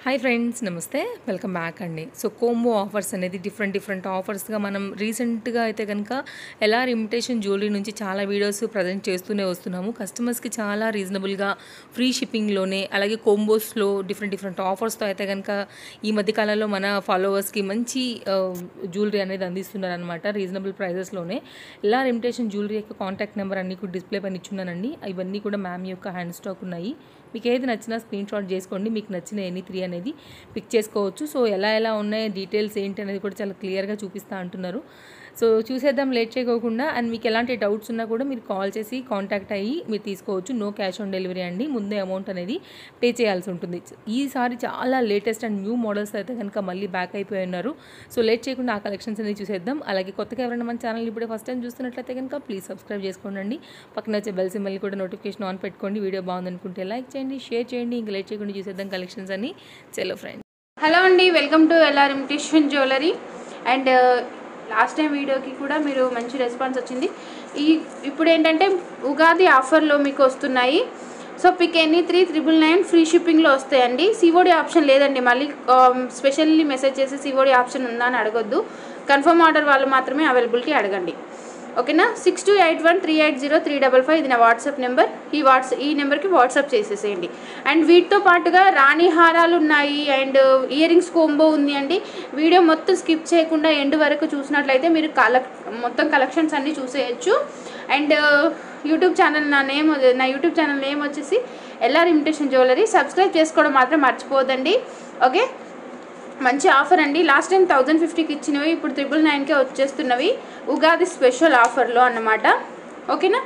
hi friends నమస్తే welcome back అండి so combo offers అనేది డిఫరెంట్ డిఫరెంట్ ఆఫర్స్గా మనం రీసెంట్గా అయితే కనుక ఎల్ఆర్ ఇమిటేషన్ జ్యువెలరీ నుంచి చాలా వీడియోస్ ప్రజెంట్ చేస్తూనే వస్తున్నాము కస్టమర్స్కి చాలా రీజనబుల్గా ఫ్రీ షిప్పింగ్లోనే అలాగే కోంబోస్లో డిఫరెంట్ డిఫరెంట్ ఆఫర్స్తో అయితే కనుక ఈ మధ్యకాలంలో మన ఫాలోవర్స్కి మంచి జ్యువెలరీ అనేది అందిస్తున్నారు అనమాట రీజనబుల్ ప్రైజెస్లోనే ఎల్ఆర్ ఇమిటేషన్ జ్యువెలరీ యొక్క కాంటాక్ట్ నెంబర్ అన్ని కూడా డిస్ప్లే పైన ఇచ్చున్నానండి ఇవన్నీ కూడా మ్యామ్ యొక్క హ్యాండ్ స్టాక్ ఉన్నాయి మీకు ఏది నచ్చినా స్క్రీన్ షాట్ చేసుకోండి మీకు నచ్చిన ఎనీ త్రీ అనేది పిక్ చేసుకోవచ్చు సో ఎలా ఎలా ఉన్నాయి డీటెయిల్స్ ఏంటి అనేది కూడా చాలా క్లియర్గా చూపిస్తా అంటున్నారు సో చూసేద్దాం లేట్ చేయకోకుండా అండ్ మీకు ఎలాంటి డౌట్స్ ఉన్నా కూడా మీరు కాల్ చేసి కాంటాక్ట్ అయ్యి మీరు తీసుకోవచ్చు నో క్యాష్ ఆన్ డెలివరీ అండి ముందే అమౌంట్ అనేది పే చేయాల్సి ఉంటుంది ఈసారి చాలా లేటెస్ట్ అండ్ న్యూ మోడల్స్ అయితే కనుక మళ్ళీ బ్యాక్ అయిపోయి ఉన్నారు సో లేట్ చేయకుండా ఆ కలెక్షన్స్ అనేది చూసేద్దాం అలాగే కొత్తగా ఎవరైనా మన ఛానల్ ఇప్పుడే ఫస్ట్ టైం చూస్తున్నట్లయితే కనుక ప్లీజ్ సబ్స్క్రైబ్ చేసుకోండి పక్కన వచ్చే బెల్ సింబల్ కూడా నోటిఫికేషన్ ఆన్ పెట్టుకోండి వీడియో బాగుందనుకుంటే లైక్ చేయండి షేర్ చేయండి ఇంకా లేట్ చేయకుండా చూసేద్దాం కలెక్షన్స్ అని చలో ఫ్రెండ్స్ హలో అండి welcome to LR imitation jewellery and last time వీడియోకి కూడా మీరు మంచి రెస్పాన్స్ వచ్చింది ఈ ఇప్పుడు ఏంటంటే ఉగాది ఆఫర్లో మీకు వస్తున్నాయి so pick any three triple nine free షిప్పింగ్లో వస్తాయండి సిఓడి ఆప్షన్ లేదండి మళ్ళీ స్పెషల్లీ మెసేజ్ చేసి సిఓడి ఆప్షన్ ఉందా అని అడగొద్దు కన్ఫర్మ్ ఆర్డర్ వాళ్ళు మాత్రమే అవైలబిలిటీ అడగండి ఓకేనా six two eight one three eight zero three double five ఇది నా వాట్సాప్ నెంబర్ ఈ వాట్స్ ఈ నెంబర్కి వాట్సాప్ చేసేసేయండి అండ్ వీటితో పాటుగా రాణి హారాలు ఉన్నాయి అండ్ ఇయర్ రింగ్స్ కోంబో ఉంది అండి వీడియో మొత్తం స్కిప్ చేయకుండా ఎండ్ వరకు చూసినట్లయితే మీరు కలెక్ మొత్తం కలెక్షన్స్ అన్నీ చూసేయచ్చు అండ్ యూట్యూబ్ ఛానల్ నా నేమ్ నా యూట్యూబ్ ఛానల్ నేమ్ వచ్చేసి ఎల్ఆర్ ఇమిటేషన్ జ్యువెలరీ సబ్స్క్రైబ్ చేసుకోవడం మాత్రం మర్చిపోదండి ఓకే మంచి ఆఫర్ అండి లాస్ట్ టైం థౌజండ్ ఫిఫ్టీకి ఇచ్చినవి ఇప్పుడు త్రిబుల్ నైన్కే వచ్చేస్తున్నవి ఉగాది స్పెషల్ ఆఫర్లో అన్నమాట ఓకేనా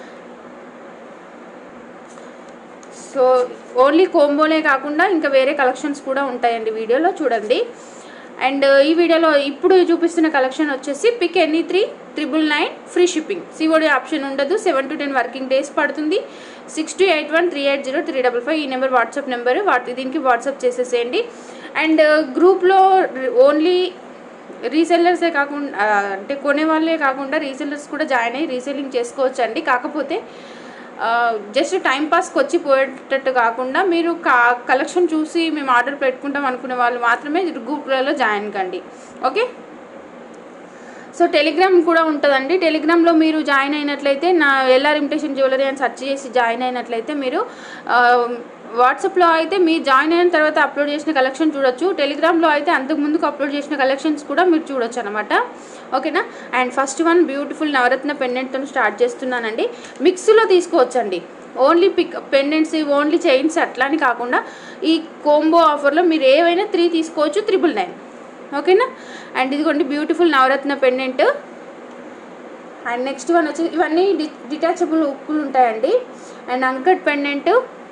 సో ఓన్లీ కోంబోలే కాకుండా ఇంకా వేరే కలెక్షన్స్ కూడా ఉంటాయండి వీడియోలో చూడండి అండ్ ఈ వీడియోలో ఇప్పుడు చూపిస్తున్న కలెక్షన్ వచ్చేసి pick any three triple nine free shipping COD option ఉండదు seven to ten working days పడుతుంది six two eight one three eight zero three double five ఈ నెంబర్ వాట్సాప్ నెంబర్ వాటి దీనికి వాట్సాప్ చేసేసేయండి అండ్ గ్రూప్లో ఓన్లీ రీసెల్లర్సే కాకుండా అంటే కొనే వాళ్ళే కాకుండా రీసెల్లర్స్ కూడా జాయిన్ అయ్యి రీసెల్లింగ్ చేసుకోవచ్చు అండి కాకపోతే జస్ట్ టైం పాస్కి వచ్చి పోయేటట్టు కాకుండా మీరు కా కలెక్షన్ చూసి మేము ఆర్డర్ పెట్టుకుంటాం అనుకునే వాళ్ళు మాత్రమే గ్రూప్లలో జాయిన్ కండి ఓకే సో టెలిగ్రామ్ కూడా ఉంటుందండి టెలిగ్రామ్లో మీరు జాయిన్ అయినట్లయితే నా ఎల్ఆర్ ఇమిటేషన్ జ్యువెలరీ అని సెర్చ్ చేసి జాయిన్ అయినట్లయితే మీరు వాట్సాప్లో అయితే మీరు జాయిన్ అయిన తర్వాత అప్లోడ్ చేసిన కలెక్షన్ చూడొచ్చు టెలిగ్రామ్లో అయితే అంతకు ముందుకు అప్లోడ్ చేసిన కలెక్షన్స్ కూడా మీరు చూడొచ్చు అనమాట ఓకేనా అండ్ ఫస్ట్ వన్ బ్యూటిఫుల్ నవరత్న పెండెంట్తో స్టార్ట్ చేస్తున్నానండి మిక్స్లో తీసుకోవచ్చండి only pick pendants only chains అట్లా అని కాకుండా ఈ కోంబో ఆఫర్లో మీరు ఏవైనా త్రీ తీసుకోవచ్చు త్రిబుల్ నైన్ ఓకేనా అండ్ ఇదిగోండి బ్యూటిఫుల్ నవరత్న పెండెంట్ అండ్ నెక్స్ట్ వన్ వచ్చి ఇవన్నీ డి డిటాచబుల్ ఉక్కులు ఉంటాయండి అండ్ అంకట్ పెండెంట్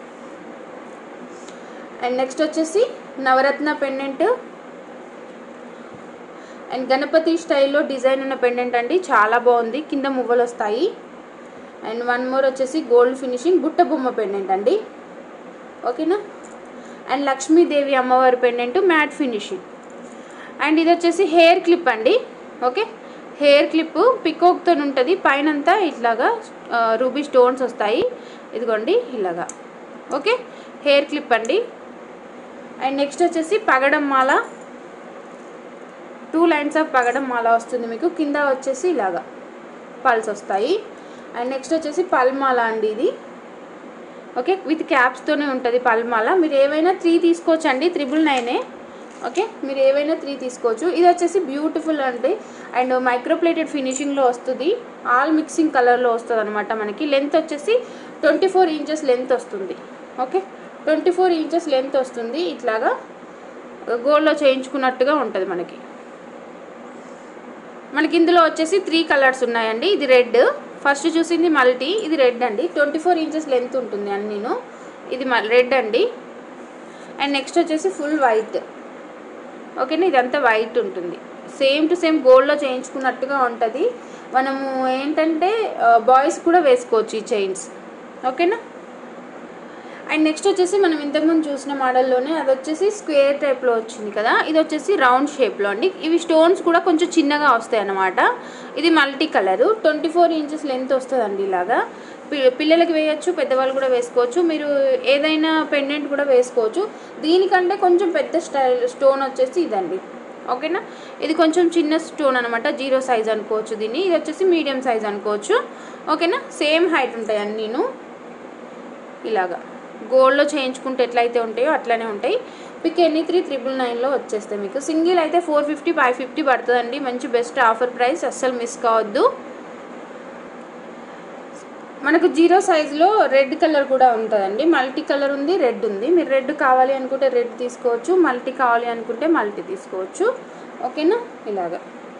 అండ్ నెక్స్ట్ వచ్చేసి నవరత్న పెండెంట్ అండ్ గణపతి స్టైల్లో డిజైన్ ఉన్న పెండెంట్ అండి చాలా బాగుంది కింద మువ్వలు వస్తాయి అండ్ వన్ మోర్ వచ్చేసి గోల్డ్ ఫినిషింగ్ బుట్ట బొమ్మ పెండెంట్ అండి ఓకేనా అండ్ లక్ష్మీదేవి అమ్మవారి పెండెంట్ మ్యాట్ ఫినిషింగ్ అండ్ ఇది వచ్చేసి హెయిర్ క్లిప్ అండి ఓకే హెయిర్ క్లిప్ పికోక్తో ఉంటుంది పైనంతా ఇట్లాగా రూబీ స్టోన్స్ వస్తాయి ఇదిగోండి ఇలాగా ఓకే హెయిర్ క్లిప్ అండి అండ్ నెక్స్ట్ వచ్చేసి పగడం మాల టూ లైన్స్ ఆఫ్ పగడం మాల వస్తుంది మీకు కింద వచ్చేసి ఇలాగా పల్స్ వస్తాయి అండ్ నెక్స్ట్ వచ్చేసి పల్మాల అండి ఇది ఓకే విత్ క్యాప్స్తోనే ఉంటుంది పల్మాల మీరు ఏవైనా త్రీ తీసుకోవచ్చు అండి త్రిబుల్ నైనే ఓకే మీరు ఏవైనా త్రీ తీసుకోవచ్చు ఇది వచ్చేసి బ్యూటిఫుల్ అండి అండ్ మైక్రోప్లేటెడ్ ఫినిషింగ్లో వస్తుంది ఆల్ మిక్సింగ్ కలర్లో వస్తుంది అనమాట మనకి లెంత్ వచ్చేసి ట్వంటీ ఫోర్ ఇంచెస్ లెంత్ వస్తుంది okay twenty four inches length వస్తుంది ఇట్లాగా గోల్డ్లో చేయించుకున్నట్టుగా ఉంటుంది మనకి మనకి ఇందులో వచ్చేసి త్రీ కలర్స్ ఉన్నాయండి ఇది రెడ్ ఫస్ట్ చూసింది మల్టీ ఇది రెడ్ అండి ట్వంటీ ఫోర్ ఇంచెస్ లెంత్ ఉంటుంది అని నేను ఇది రెడ్ అండి అండ్ నెక్స్ట్ వచ్చేసి ఫుల్ వైట్ ఓకేనా ఇదంతా వైట్ ఉంటుంది సేమ్ టు సేమ్ గోల్డ్లో చేయించుకున్నట్టుగా ఉంటుంది మనము ఏంటంటే బాయ్స్ కూడా వేసుకోవచ్చు ఈ చైన్స్ ఓకేనా అండ్ నెక్స్ట్ వచ్చేసి మనం ఇంతకుముందు చూసిన మోడల్లోనే అది వచ్చేసి స్క్వేర్ టైప్లో వచ్చింది కదా ఇది వచ్చేసి రౌండ్ షేప్లో అండి ఇవి స్టోన్స్ కూడా కొంచెం చిన్నగా వస్తాయి అన్నమాట ఇది multi colour twenty four inches length వస్తుందండి ఇలాగా పి- పిల్లలకి వేయచ్చు పెద్దవాళ్ళు కూడా వేసుకోవచ్చు మీరు ఏదైనా పెండెంట్ కూడా వేసుకోవచ్చు దీనికంటే కొంచెం పెద్ద స్టైల్ స్టోన్ వచ్చేసి ఇదండి ఓకేనా ఇది కొంచెం చిన్న స్టోన్ అనమాట జీరో సైజ్ అనుకోవచ్చు దీన్ని ఇది వచ్చేసి మీడియం సైజ్ అనుకోవచ్చు ఓకేనా సేమ్ హైట్ ఉంటాయి అన్నీను ఇలాగా గోల్డ్లో చేయించుకుంటే ఎట్లయితే ఉంటాయో అట్లనే ఉంటాయి పిక్ ఎన్ని త్రీ త్రిబుల్ నైన్లో వచ్చేస్తాయి మీకు సింగిల్ అయితే ఫోర్ ఫిఫ్టీ ఫైవ్ ఫిఫ్టీ పడుతుందండి మంచి బెస్ట్ ఆఫర్ ప్రైస్ అస్సలు మిస్ కావద్దు మనకు జీరో సైజులో రెడ్ కలర్ కూడా ఉంటుందండి మల్టీ కలర్ ఉంది రెడ్ ఉంది మీరు రెడ్ కావాలి అనుకుంటే రెడ్ తీసుకోవచ్చు మల్టీ కావాలి అనుకుంటే మల్టీ తీసుకోవచ్చు ఓకేనా ఇలాగా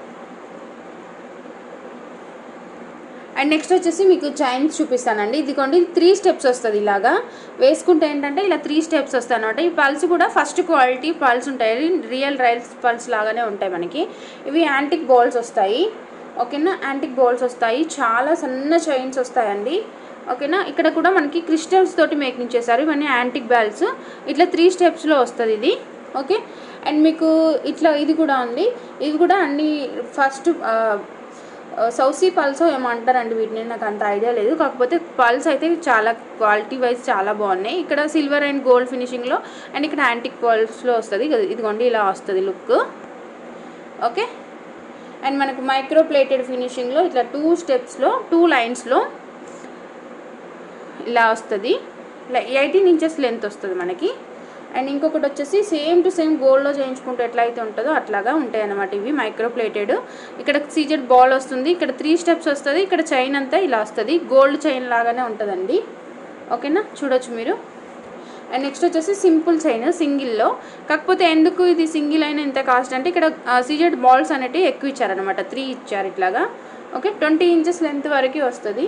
అండ్ నెక్స్ట్ వచ్చేసి మీకు చైన్స్ చూపిస్తానండి ఇదిగోండి త్రీ స్టెప్స్ వస్తుంది ఇలాగా వేసుకుంటే ఏంటంటే ఇలా త్రీ స్టెప్స్ వస్తాయి అనమాట ఈ పల్స్ కూడా ఫస్ట్ క్వాలిటీ పల్స్ ఉంటాయి రియల్ రైల్స్ పల్స్ లాగానే ఉంటాయి మనకి ఇవి యాంటిక్ బాల్స్ వస్తాయి ఓకేనా యాంటిక్ బాల్స్ వస్తాయి చాలా సన్న చైన్స్ వస్తాయండి ఓకేనా ఇక్కడ కూడా మనకి క్రిస్టల్స్ తోటి మేకింగ్ చేశారు ఇవన్నీ యాంటిక్ బాల్స్ ఇట్లా త్రీ స్టెప్స్లో వస్తుంది ఇది ఓకే అండ్ మీకు ఇట్లా ఇది కూడా ఉంది ఇది కూడా అన్ని ఫస్ట్ సౌసీ పల్స్ ఏమో అంటారండి వీటిని నాకు అంత ఐడియా లేదు కాకపోతే పల్స్ అయితే చాలా క్వాలిటీ వైజ్ చాలా బాగున్నాయి ఇక్కడ సిల్వర్ అండ్ గోల్డ్ ఫినిషింగ్లో అండ్ ఇక్కడ యాంటిక్ పల్స్లో వస్తుంది ఇది- ఇదిగోండి ఇలా వస్తుంది లుక్ ఓకే అండ్ మనకు మైక్రో ప్లేటెడ్ ఫినిషింగ్లో ఇట్లా టూ స్టెప్స్లో టూ లైన్స్లో ఇలా వస్తుంది ఇలా ఎయిటీన్ ఇంచెస్ లెంత్ వస్తుంది మనకి అండ్ ఇంకొకటి వచ్చేసి సేమ్ టు సేమ్ గోల్డ్లో చేయించుకుంటే ఎట్లయితే ఉంటుందో అట్లాగా ఉంటాయి అన్నమాట ఇవి మైక్రో ప్లేటెడ్ ఇక్కడ సీజెడ్ బాల్ వస్తుంది ఇక్కడ త్రీ స్టెప్స్ వస్తుంది ఇక్కడ చైన్ అంతా ఇలా వస్తుంది గోల్డ్ చైన్ లాగానే ఉంటుందండి ఓకేనా చూడొచ్చు మీరు అండ్ నెక్స్ట్ వచ్చేసి సింపుల్ చైన్ సింగిల్లో కాకపోతే ఎందుకు ఇది సింగిల్ అయినా ఇంత కాస్ట్ అంటే ఇక్కడ సీజెడ్ బాల్స్ అనేటివి ఎక్కువ ఇచ్చారనమాట త్రీ ఇచ్చారు ఇట్లాగా ఓకే ట్వంటీ ఇంచెస్ లెంత్ వరకు వస్తుంది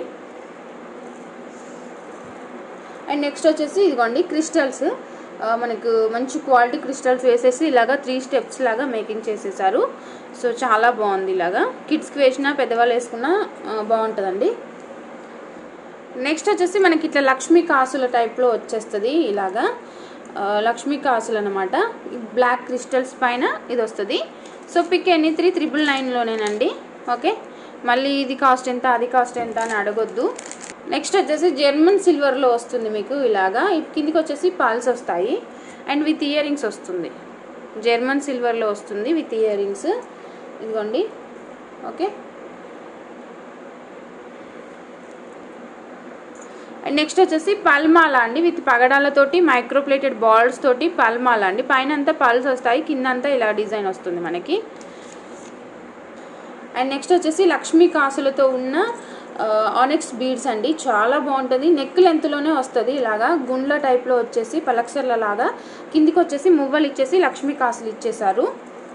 అండ్ నెక్స్ట్ వచ్చేసి ఇదిగోండి క్రిస్టల్స్ ఆ, మనకు మంచి క్వాలిటీ క్రిస్టల్స్ వేసేసి ఇలాగా త్రీ స్టెప్స్ లాగా మేకింగ్ చేసేసారు సో చాలా బాగుంది ఇలాగా కిడ్స్కి వేసినా పెద్దవాళ్ళు వేసుకున్నా ఆ, బాగుంటుందండి నెక్స్ట్ వచ్చేసి మనకి ఇట్లా లక్ష్మీ కాసుల టైప్లో వచ్చేస్తుంది ఇలాగా ఆ, లక్ష్మీ కాసులు అనమాట బ్లాక్ క్రిస్టల్స్ పైన ఇది వస్తుంది so pick any three triple నైన్లోనేనండి ఓకే మళ్ళీ ఇది కాస్ట్ ఎంత అది కాస్ట్ ఎంత అని అడగొద్దు నెక్స్ట్ వచ్చేసి జర్మన్ సిల్వర్లో వస్తుంది మీకు ఇలాగా ఇటు కిందికి వచ్చేసి పాల్స్ వస్తాయి అండ్ విత్ ఇయర్ రింగ్స్ వస్తుంది జర్మన్ సిల్వర్లో వస్తుంది విత్ ఇయర్ రింగ్స్ ఇదిగోండి ఓకే అండ్ నెక్స్ట్ వచ్చేసి పల్మాల అండి విత్ పగడాలతోటి మైక్రోప్లేటెడ్ బాల్స్ తోటి పల్మాల అండి పైన అంతా పల్స్ వస్తాయి కింద అంతా ఇలా డిజైన్ వస్తుంది మనకి అండ్ నెక్స్ట్ వచ్చేసి లక్ష్మీ కాసులతో ఉన్న ఆనెక్స్ బీడ్స్ అండి చాలా బాగుంటుంది నెక్ లెంత్లోనే వస్తుంది ఇలాగా గుండ్ల టైప్లో వచ్చేసి పలక్షర్ల లాగా కిందికి వచ్చేసి మువ్వలు ఇచ్చేసి లక్ష్మీ కాసులు ఇచ్చేసారు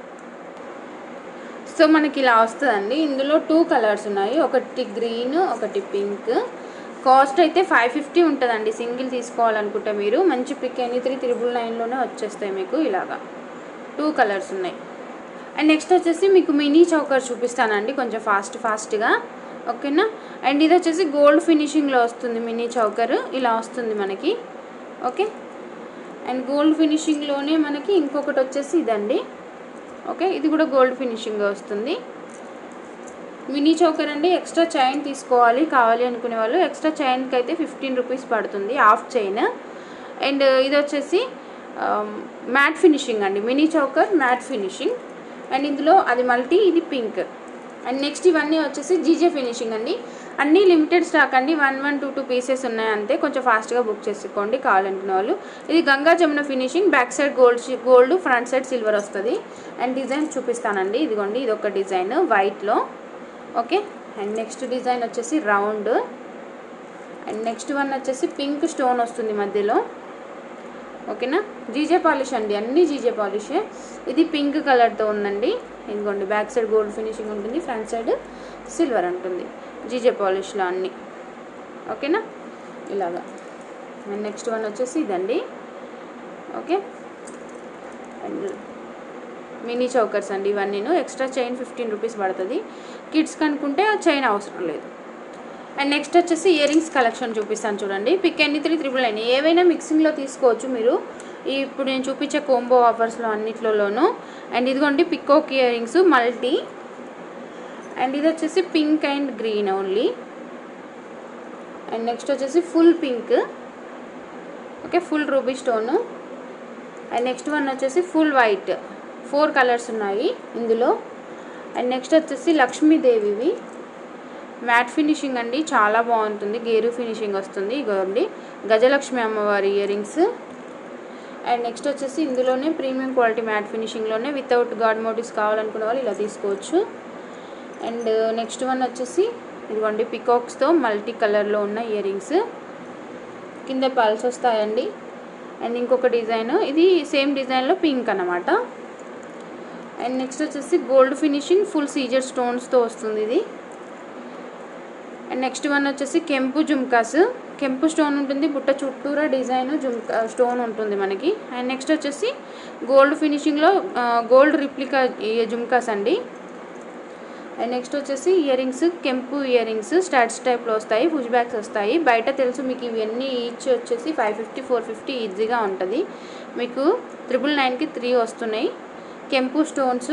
సో మనకి ఇలా వస్తుందండి ఇందులో టూ కలర్స్ ఉన్నాయి ఒకటి గ్రీన్ ఒకటి పింక్ కాస్ట్ అయితే ఫైవ్ ఫిఫ్టీ ఉంటుందండి సింగిల్ తీసుకోవాలనుకుంటే మీరు మంచి పిక్ ఎనీ త్రీ త్రిబుల్ నైన్లోనే వచ్చేస్తాయి మీకు ఇలాగా టూ కలర్స్ ఉన్నాయి అండ్ నెక్స్ట్ వచ్చేసి మీకు మినీ చౌకర్ చూపిస్తానండి కొంచెం ఫాస్ట్ ఫాస్ట్గా ఓకేనా అండ్ ఇది వచ్చేసి గోల్డ్ ఫినిషింగ్లో వస్తుంది మినీ చౌకర్ ఇలా వస్తుంది మనకి ఓకే అండ్ గోల్డ్ ఫినిషింగ్లోనే మనకి ఇంకొకటి వచ్చేసి ఇదండి ఓకే ఇది కూడా గోల్డ్ ఫినిషింగ్ వస్తుంది మినీ చౌకర్ అండి ఎక్స్ట్రా చైన్ తీసుకోవాలి కావాలి అనుకునే వాళ్ళు ఎక్స్ట్రా చైన్కి అయితే ఫిఫ్టీన్ రూపీస్ పడుతుంది హాఫ్ చైన్ అండ్ ఇది వచ్చేసి మ్యాట్ ఫినిషింగ్ అండి mini choker matte finishing and ఇందులో అది మల్టీ ఇది పింక్ అండ్ నెక్స్ట్ ఇవన్నీ వచ్చేసి జీజే ఫినిషింగ్ అండి అన్నీ లిమిటెడ్ స్టాక్ అండి one one two two pieces ఉన్నాయి అంతే కొంచెం ఫాస్ట్గా బుక్ చేసుకోండి కావాలనుకునే వాళ్ళు ఇది Ganga Jamuna finishing back side gold gold front side silver వస్తుంది అండ్ డిజైన్ చూపిస్తానండి ఇదిగోండి ఇది ఒక డిజైన్ వైట్లో ఓకే అండ్ నెక్స్ట్ డిజైన్ వచ్చేసి రౌండ్ అండ్ నెక్స్ట్ వన్ వచ్చేసి పింక్ స్టోన్ వస్తుంది మధ్యలో ఓకేనా జీజే పాలిష్ అండి అన్నీ జీజే పాలిషే ఇది పింక్ కలర్తో ఉందండి ఇదిగోండి బ్యాక్ సైడ్ గోల్డ్ ఫినిషింగ్ ఉంటుంది ఫ్రంట్ సైడ్ సిల్వర్ ఉంటుంది జీజే పాలిష్లో అన్నీ ఓకేనా ఇలాగా అండ్ నెక్స్ట్ వన్ వచ్చేసి ఇదండి ఓకే అండ్ మినీ చౌకర్స్ అండి ఇవన్నీను ఎక్స్ట్రా చైన్ ఫిఫ్టీన్ రూపీస్ పడుతుంది కిడ్స్కి అనుకుంటే ఆ చైన్ అవసరం లేదు అండ్ నెక్స్ట్ వచ్చేసి ఇయర్ రింగ్స్ కలెక్షన్ చూపిస్తాను చూడండి pick any three triple nine ఏవైనా మిక్సింగ్లో తీసుకోవచ్చు మీరు ఈ ఇప్పుడు నేను చూపించే కోంబో ఆఫర్స్లో అన్నిట్లలోనూ అండ్ ఇదిగోండి peacock earrings multi and ఇది వచ్చేసి pink and green only and next వచ్చేసి full pink okay full ruby stone and next one వచ్చేసి ఫుల్ వైట్ ఫోర్ కలర్స్ ఉన్నాయి ఇందులో అండ్ నెక్స్ట్ వచ్చేసి లక్ష్మీదేవివి మ్యాట్ ఫినిషింగ్ అండి చాలా బాగుంటుంది గేరు ఫినిషింగ్ వస్తుంది ఇగోండి గజలక్ష్మి అమ్మవారి ఇయర్ రింగ్స్ అండ్ నెక్స్ట్ వచ్చేసి ఇందులోనే ప్రీమియం క్వాలిటీ మ్యాట్ ఫినిషింగ్లోనే వితౌట్ గాడ్ మోటివ్స్ కావాలనుకునే వాళ్ళు ఇలా తీసుకోవచ్చు అండ్ నెక్స్ట్ వన్ వచ్చేసి ఇదిగోండి పికాక్స్తో మల్టీ కలర్లో ఉన్న ఇయర్ రింగ్స్ కింద పల్స్ వస్తాయండి అండ్ ఇంకొక డిజైన్ ఇది సేమ్ డిజైన్లో పింక్ అన్నమాట అండ్ నెక్స్ట్ వచ్చేసి గోల్డ్ ఫినిషింగ్ ఫుల్ సీజర్ స్టోన్స్తో వస్తుంది ఇది అండ్ నెక్స్ట్ వన్ వచ్చేసి కెంపు జుమ్కాస్ కెంపు స్టోన్ ఉంటుంది బుట్ట చుట్టూరా డిజైన్ జుమ్కా స్టోన్ ఉంటుంది మనకి అండ్ నెక్స్ట్ వచ్చేసి గోల్డ్ ఫినిషింగ్లో గోల్డ్ రిప్లికా జుమ్కాస్ అండి అండ్ నెక్స్ట్ వచ్చేసి ఇయర్ రింగ్స్ కెంపు ఇయర్ రింగ్స్ స్టాట్స్ టైప్లో వస్తాయి పుష్ బ్యాగ్స్ వస్తాయి బయట తెలుసు మీకు ఇవన్నీ ఈచ్ వచ్చేసి ఫైవ్ ఫిఫ్టీ ఫోర్ ఫిఫ్టీ ఈజీగా ఉంటుంది మీకు త్రిబుల్ నైన్కి త్రీ వస్తున్నాయి కెంపు స్టోన్స్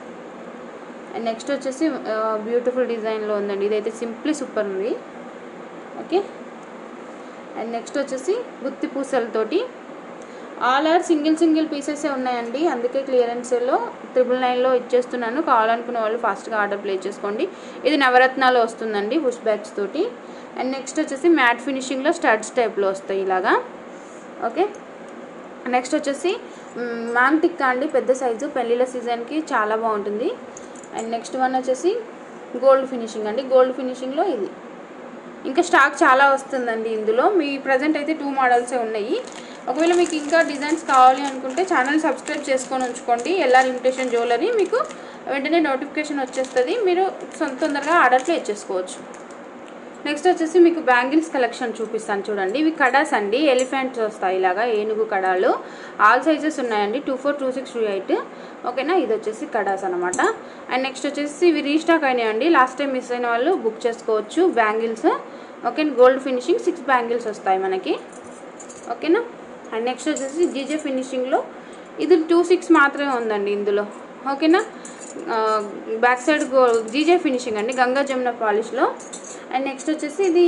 అండ్ నెక్స్ట్ వచ్చేసి బ్యూటిఫుల్ డిజైన్లో ఉందండి ఇదైతే సింప్లీ సూపర్ ఉంది ఓకే అండ్ నెక్స్ట్ వచ్చేసి గుత్తి పూసలతోటి ఆల్ ఆర్ సింగిల్ సింగిల్ పీసెసే ఉన్నాయండి అందుకే క్లియరెన్స్లో త్రిబుల్ నైన్లో ఇచ్చేస్తున్నాను కావాలనుకునే వాళ్ళు ఫాస్ట్గా ఆర్డర్ ప్లేస్ చేసుకోండి ఇది నవరత్నాలు వస్తుందండి బుష్ బ్యాగ్స్ తోటి అండ్ నెక్స్ట్ వచ్చేసి మ్యాట్ ఫినిషింగ్లో స్టడ్స్ టైప్లో వస్తాయి ఇలాగా ఓకే నెక్స్ట్ వచ్చేసి మ్యామ్ టిక్కా అండి పెద్ద సైజు పెళ్ళిళ్ళ సీజన్కి చాలా బాగుంటుంది అండ్ నెక్స్ట్ వన్ వచ్చేసి గోల్డ్ ఫినిషింగ్ అండి గోల్డ్ ఫినిషింగ్లో ఇది ఇంకా స్టాక్ చాలా వస్తుందండి ఇందులో మీ ప్రజెంట్ అయితే టూ మోడల్సే ఉన్నాయి ఒకవేళ మీకు ఇంకా డిజైన్స్ కావాలి అనుకుంటే ఛానల్ సబ్స్క్రైబ్ చేసుకొని ఉంచుకోండి ఎల్ఆర్ ఇమిటేషన్ జ్యువెలరీ మీకు వెంటనే నోటిఫికేషన్ వచ్చేస్తుంది మీరు సొంత తొందరగా ఆర్డర్ ప్లేస్ చేసుకోవచ్చు నెక్స్ట్ వచ్చేసి మీకు బ్యాంగిల్స్ కలెక్షన్ చూపిస్తాను చూడండి ఇవి కడాస్ అండి ఎలిఫెంట్స్ వస్తాయి ఇలాగా ఏనుగు కడాలు ఆల్ సైజెస్ ఉన్నాయండి two four two six two eight ఓకేనా ఇది వచ్చేసి కడాస్ అనమాట అండ్ నెక్స్ట్ వచ్చేసి ఇవి రీస్టాక్ అయినాయండి లాస్ట్ టైం మిస్ అయిన వాళ్ళు బుక్ చేసుకోవచ్చు bangles okay gold finishing six bangles వస్తాయి మనకి ఓకేనా అండ్ నెక్స్ట్ వచ్చేసి జీజే ఫినిషింగ్లో ఇది టూ సిక్స్ మాత్రమే ఉందండి ఇందులో ఓకేనా బ్యాక్ సైడ్ గో జీజే ఫినిషింగ్ అండి గంగా జమున పాలిష్లో అండ్ నెక్స్ట్ వచ్చేసి ఇది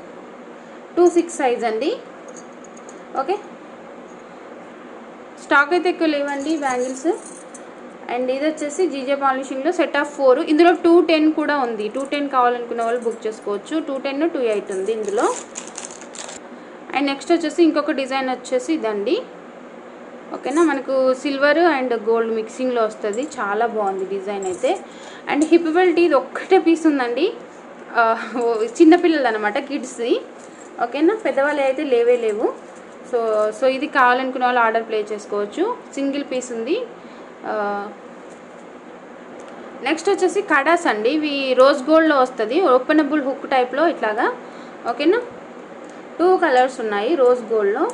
టూ సిక్స్ సైజ్ అండి ఓకే స్టాక్ అయితే ఎక్కువ లేవండి బ్యాంగిల్స్ అండ్ ఇది వచ్చేసి జీజే పాలిషింగ్లో సెట్ ఆఫ్ ఫోర్ ఇందులో టూ టెన్ కూడా ఉంది టూ టెన్ కావాలనుకునే వాళ్ళు బుక్ చేసుకోవచ్చు టూ టెన్ టూ ఎయిట్ ఉంది ఇందులో అండ్ నెక్స్ట్ వచ్చేసి ఇంకొక డిజైన్ వచ్చేసి ఇదండి ఓకేనా మనకు సిల్వర్ అండ్ గోల్డ్ మిక్సింగ్లో వస్తుంది చాలా బాగుంది డిజైన్ అయితే అండ్ హిప్ బెల్ట్ ఇది ఒక్కటే పీస్ ఉందండి ఆ, ఓ, చిన్నపిల్లలు అనమాట కిడ్స్ది ఓకేనా పెద్దవాళ్ళు అయితే లేవే లేవు సో సో ఇది కావాలనుకునే వాళ్ళు ఆర్డర్ ప్లే చేసుకోవచ్చు సింగిల్ పీస్ ఉంది నెక్స్ట్ వచ్చేసి కడాస్ అండి ఇవి రోజ్ గోల్డ్లో వస్తుంది ఓపెనబుల్ హుక్ టైప్లో ఇట్లాగా ఓకేనా టూ కలర్స్ ఉన్నాయి రోజ్ గోల్డ్లో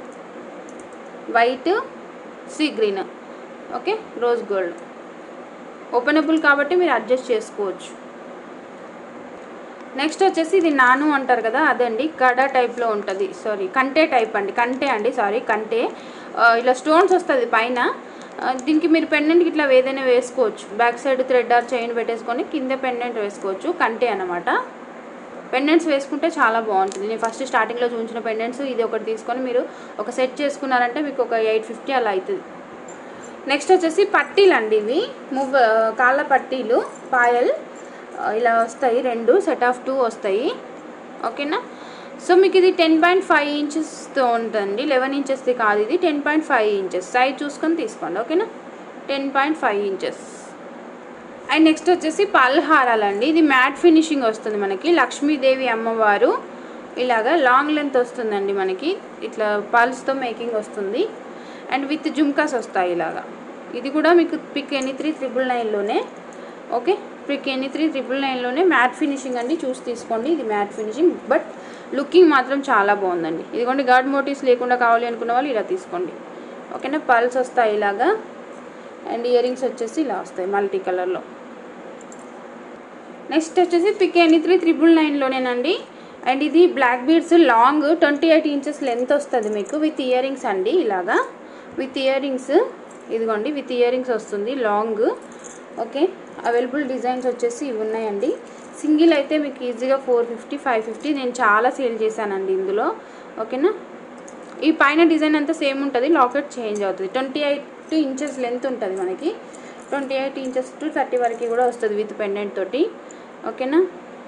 white sea green okay rose gold openable కాబట్టి మీరు అడ్జస్ట్ చేసుకోవచ్చు నెక్స్ట్ వచ్చేసి ఇది నాను అంటారు కదా అదండి కడ టైప్లో ఉంటుంది సారీ కంటే టైప్ అండి కంటే అండి సారీ కంటే ఆ, ఇలా స్టోన్స్ వస్తుంది పైన ఆ, దీనికి మీరు పెండెంట్కి ఇట్లా ఏదైనా వేసుకోవచ్చు back side thread or chain పెట్టేసుకొని కింద పెండెంట్ వేసుకోవచ్చు కంటే అనమాట పెండెంట్స్ వేసుకుంటే చాలా బాగుంటుంది నేను ఫస్ట్ స్టార్టింగ్లో చూపించిన పెండెంట్స్ ఇది ఒకటి తీసుకొని మీరు ఒక సెట్ చేసుకున్నారంటే మీకు ఒక ఎయిట్ ఫిఫ్టీ అలా అవుతుంది నెక్స్ట్ వచ్చేసి పట్టీలు అండి ఇవి మువ్వ కాళ్ళ పట్టీలు పాయల్ ఆ, ఇలా వస్తాయి రెండు సెట్ ఆఫ్ టూ వస్తాయి ఓకేనా సో మీకు ఇది టెన్ పాయింట్ ఫైవ్ ఇంచెస్తో ఉంటుంది లెవెన్ ఇంచెస్ది కాదు ఇది ten point five inches size చూసుకొని తీసుకోండి ఓకేనా ten point five inches and next వచ్చేసి పల్హారాలు అండి ఇది మ్యాట్ ఫినిషింగ్ వస్తుంది మనకి లక్ష్మీదేవి అమ్మవారు ఇలాగా లాంగ్ లెంత్ వస్తుందండి మనకి ఇట్లా పల్స్తో మేకింగ్ వస్తుంది అండ్ విత్ జుమ్కాస్ వస్తాయి ఇలాగా ఇది కూడా మీకు పిక్ ఎనీ త్రీ త్రిబుల్ నైన్లోనే okay pick any three triple నైన్లోనే మ్యాట్ ఫినిషింగ్ అండి చూసి తీసుకోండి ఇది మ్యాట్ ఫినిషింగ్ బట్ లుకింగ్ మాత్రం చాలా బాగుందండి ఇదిగోండి గార్డ్ మోటివ్స్ లేకుండా కావాలి అనుకున్న వాళ్ళు ఇలా తీసుకోండి ఓకేనా పల్స్ వస్తాయి ఇలాగా అండ్ ఇయర్ రింగ్స్ వచ్చేసి ఇలా వస్తాయి మల్టీ కలర్లో నెక్స్ట్ వచ్చేసి పిక్ ఎనీ త్రీ త్రిబుల్ నైన్లోనేనండి అండ్ ఇది black beads long twenty eight inches length వస్తుంది మీకు విత్ ఇయర్ రింగ్స్ అండి ఇలాగా విత్ ఇయర్ రింగ్స్ ఇదిగోండి విత్ ఇయర్ రింగ్స్ వస్తుంది లాంగ్ ఓకే అవైలబుల్ డిజైన్స్ వచ్చేసి ఇవి ఉన్నాయండి సింగిల్ అయితే మీకు ఈజీగా ఫోర్ ఫిఫ్టీ ఫైవ్ ఫిఫ్టీ నేను చాలా సేల్ చేశానండి ఇందులో ఓకేనా ఈ పైన డిజైన్ అంతా సేమ్ ఉంటుంది లాకెట్ చేంజ్ అవుతుంది ట్వంటీ ఎయిట్ ఇంచెస్ లెంత్ ఉంటుంది మనకి twenty eight inches to thirty వరకు కూడా వస్తుంది విత్ పెండెంట్ తోటి ఓకేనా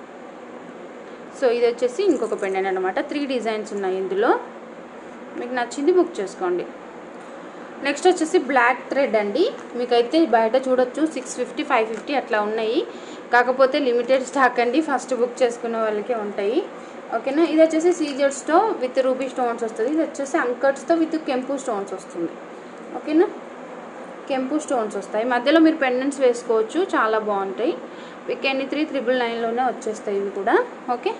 సో ఇది వచ్చేసి ఇంకొక పెండెంట్ అనమాట త్రీ డిజైన్స్ ఉన్నాయి ఇందులో మీకు నచ్చింది బుక్ చేసుకోండి నెక్స్ట్ వచ్చేసి బ్లాక్ థ్రెడ్ అండి మీకైతే బయట చూడొచ్చు సిక్స్ ఫిఫ్టీ ఫైవ్ ఫిఫ్టీ అట్లా ఉన్నాయి కాకపోతే లిమిటెడ్ స్టాక్ అండి ఫస్ట్ బుక్ చేసుకున్న వాళ్ళకే ఉంటాయి ఓకేనా ఇది వచ్చేసి సీజర్స్తో విత్ రూబీ స్టోన్స్ వస్తుంది ఇది వచ్చేసి అంకట్స్తో విత్ కెంపు స్టోన్స్ వస్తుంది ఓకేనా కెంపు స్టోన్స్ వస్తాయి మధ్యలో మీరు పెండెంట్స్ వేసుకోవచ్చు చాలా బాగుంటాయి పిక్ ఎన్ని త్రీ త్రిబుల్ నైన్లోనే వచ్చేస్తాయి ఇవి కూడా ఓకే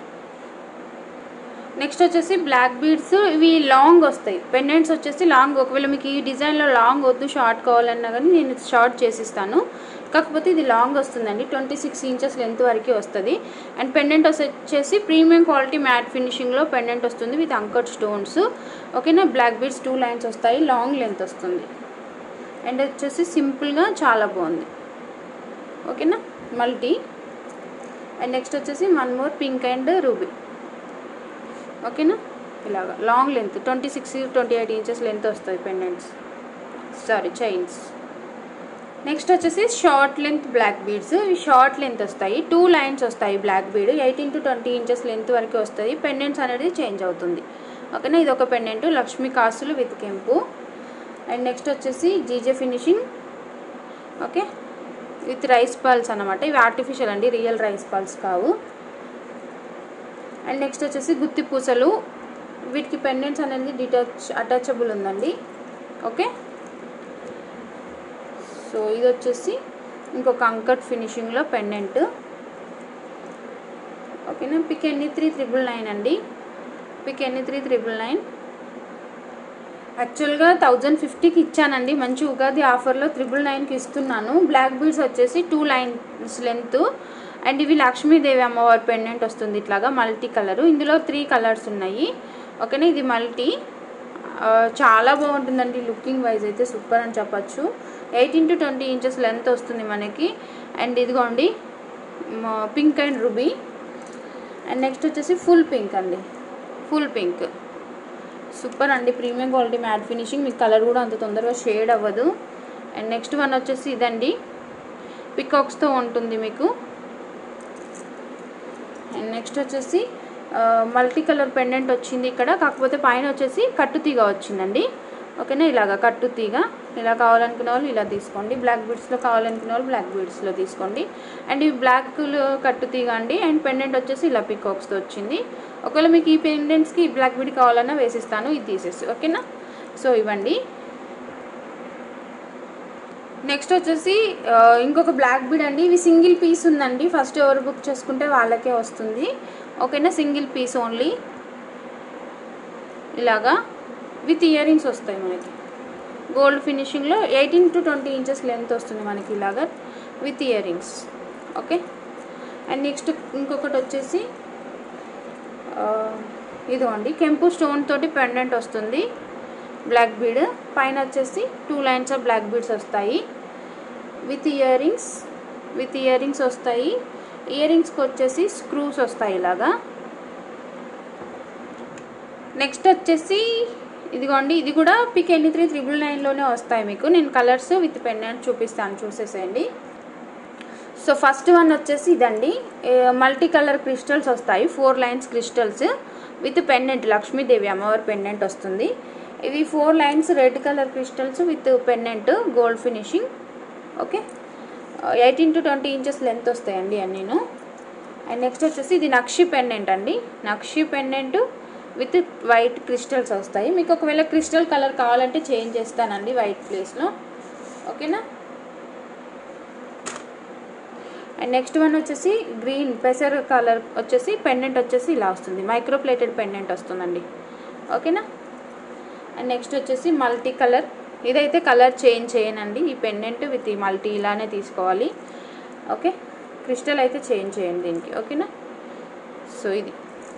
నెక్స్ట్ వచ్చేసి బ్లాక్ బీడ్స్ ఇవి లాంగ్ వస్తాయి పెండెంట్స్ వచ్చేసి లాంగ్ ఒకవేళ మీకు ఈ డిజైన్లో లాంగ్ వద్దు షార్ట్ కావాలన్నా కానీ నేను షార్ట్ చేసిస్తాను కాకపోతే ఇది లాంగ్ వస్తుందండి ట్వంటీ సిక్స్ ఇంచెస్ లెంత్ వరకు వస్తుంది అండ్ పెండెంట్ వచ్చేసి ప్రీమియం క్వాలిటీ మ్యాట్ ఫినిషింగ్లో పెండెంట్ వస్తుంది విత్ అంకట్ స్టోన్స్ ఓకేనా బ్లాక్ బీడ్స్ టూ లైన్స్ వస్తాయి లాంగ్ లెంత్ వస్తుంది అండ్ వచ్చేసి సింపుల్గా చాలా బాగుంది ఓకేనా మల్టీ అండ్ నెక్స్ట్ వచ్చేసి one more pink and ruby ఓకేనా ఇలాగా long length twenty six twenty eight inches length వస్తుంది పెండెంట్స్ సారీ చైన్స్ నెక్స్ట్ వచ్చేసి షార్ట్ లెంత్ బ్లాక్ బీడ్స్ ఇవి షార్ట్ లెంత్ వస్తాయి టూ లైన్స్ వస్తాయి black bead eighteen to twenty inches length వరకు వస్తుంది pendants అనేది చేంజ్ అవుతుంది ఓకేనా ఇది ఒక పెండెంట్ లక్ష్మీ కాసులు విత్ కెంపు అండ్ నెక్స్ట్ వచ్చేసి GJ finishing okay with rice pearls అనమాట ఇవి ఆర్టిఫిషియల్ అండి రియల్ రైస్ పాల్స్ కావు అండ్ నెక్స్ట్ వచ్చేసి గుత్తి పూసలు వీటికి పెండెంట్స్ అనేది డిటాచ్ అటాచబుల్ ఉందండి ఓకే సో ఇది వచ్చేసి ఇంకొక అంకట్ ఫినిషింగ్లో పెండెంట్ ఓకేనా pick any three triple nine అండి pick any three triple nine యాక్చువల్గా థౌజండ్ ఫిఫ్టీకి ఇచ్చానండి మంచి ఉగాది ఆఫర్లో త్రిబుల్ నైన్కి ఇస్తున్నాను బ్లాక్ బీడ్స్ వచ్చేసి టూ లైన్స్ లెంత్ అండ్ ఇవి లక్ష్మీదేవి అమ్మవారి పెండెంట్ వస్తుంది ఇట్లాగా మల్టీ కలర్ ఇందులో త్రీ కలర్స్ ఉన్నాయి ఓకేనా ఇది మల్టీ ఆ, చాలా బాగుంటుందండి లుకింగ్ వైజ్ అయితే సూపర్ అని చెప్పచ్చు eighteen to twenty inches length వస్తుంది మనకి అండ్ ఇదిగోండి pink and ruby and next వచ్చేసి ఫుల్ పింక్ అండి ఫుల్ పింక్ సూపర్ అండి ప్రీమియం క్వాలిటీ మ్యాట్ ఫినిషింగ్ మీకు కలర్ కూడా అంత తొందరగా షేడ్ అవ్వదు అండ్ నెక్స్ట్ వన్ వచ్చేసి ఇదండి పికాక్స్తో ఉంటుంది మీకు అండ్ నెక్స్ట్ వచ్చేసి మల్టీ కలర్ పెండెంట్ వచ్చింది ఇక్కడ కాకపోతే పైన వచ్చేసి కట్టు తీగ వచ్చిందండి ఓకేనా ఇలాగా కట్టు తీగ ఇలా కావాలనుకునే వాళ్ళు ఇలా తీసుకోండి బ్లాక్ బీడ్స్లో కావాలనుకునే వాళ్ళు బ్లాక్ బీడ్స్లో తీసుకోండి అండ్ ఈ బ్లాక్ కట్టు తీగ అండి అండ్ పెండెంట్ వచ్చేసి ఇలా పికాక్స్తో వచ్చింది ఒకవేళ మీకు ఈ పెండెంట్స్కి బ్లాక్ బీడ్ కావాలన్నా వేసిస్తాను ఇది తీసేసి ఓకేనా సో ఇవ్వండి నెక్స్ట్ వచ్చేసి ఆ, ఇంకొక బ్లాక్ బీడ్ అండి ఇవి సింగిల్ పీస్ ఉందండి ఫస్ట్ ఎవరు బుక్ చేసుకుంటే వాళ్ళకే వస్తుంది ఓకేనా సింగిల్ పీస్ ఓన్లీ ఇలాగా విత్ ఇయర్ రింగ్స్ వస్తాయి మనకి గోల్డ్ ఫినిషింగ్లో eighteen to twenty inches length వస్తుంది మనకి ఇలాగా with year earrings okay and next ఇంకొకటి వచ్చేసి ఆ, ఇదిగోండి కెంపు స్టోన్ తోటి పెండెంట్ వస్తుంది బ్లాక్ బీడ్ పైన వచ్చేసి two lines of black beads వస్తాయి with ear rings with ear rings వస్తాయి ఇయర్ రింగ్స్కి వచ్చేసి స్క్రూస్ వస్తాయి ఇలాగా నెక్స్ట్ వచ్చేసి ఇదిగోండి ఇది కూడా పిక్ ఎన్ని త్రీ త్రిబుల్ నైన్లోనే వస్తాయి మీకు నేను కలర్స్ విత్ పెండెంట్ చూపిస్తాను చూసేసేయండి సో ఫస్ట్ వన్ వచ్చేసి ఇదండి మల్టీ కలర్ క్రిస్టల్స్ వస్తాయి four lines crystals with pendant Lakshmidevi అమ్మవారి పెండెంట్ వస్తుంది ఇవి four lines red colour crystals with pendant gold finishing okay eighteen to twenty inches length వస్తాయండి అన్నీను అండ్ నెక్స్ట్ వచ్చేసి ఇది నక్షి పెండెంట్ అండి nakshi pendant with white crystals వస్తాయి మీకు ఒకవేళ క్రిస్టల్ కలర్ కావాలంటే చేంజ్ చేస్తానండి వైట్ ప్లేస్లో ఓకేనా అండ్ నెక్స్ట్ వన్ వచ్చేసి గ్రీన్ పెసర్ కలర్ వచ్చేసి పెండెంట్ వచ్చేసి ఇలా వస్తుంది మైక్రో ప్లేటెడ్ పెండెంట్ వస్తుందండి ఓకేనా అండ్ నెక్స్ట్ వచ్చేసి మల్టీ కలర్ ఇదైతే కలర్ చేంజ్ చేయనండి ఈ పెండెంట్ విత్ ఈ మల్టీ ఇలానే తీసుకోవాలి ఓకే క్రిస్టల్ అయితే చేంజ్ చేయండి దీనికి ఓకేనా సో ఇది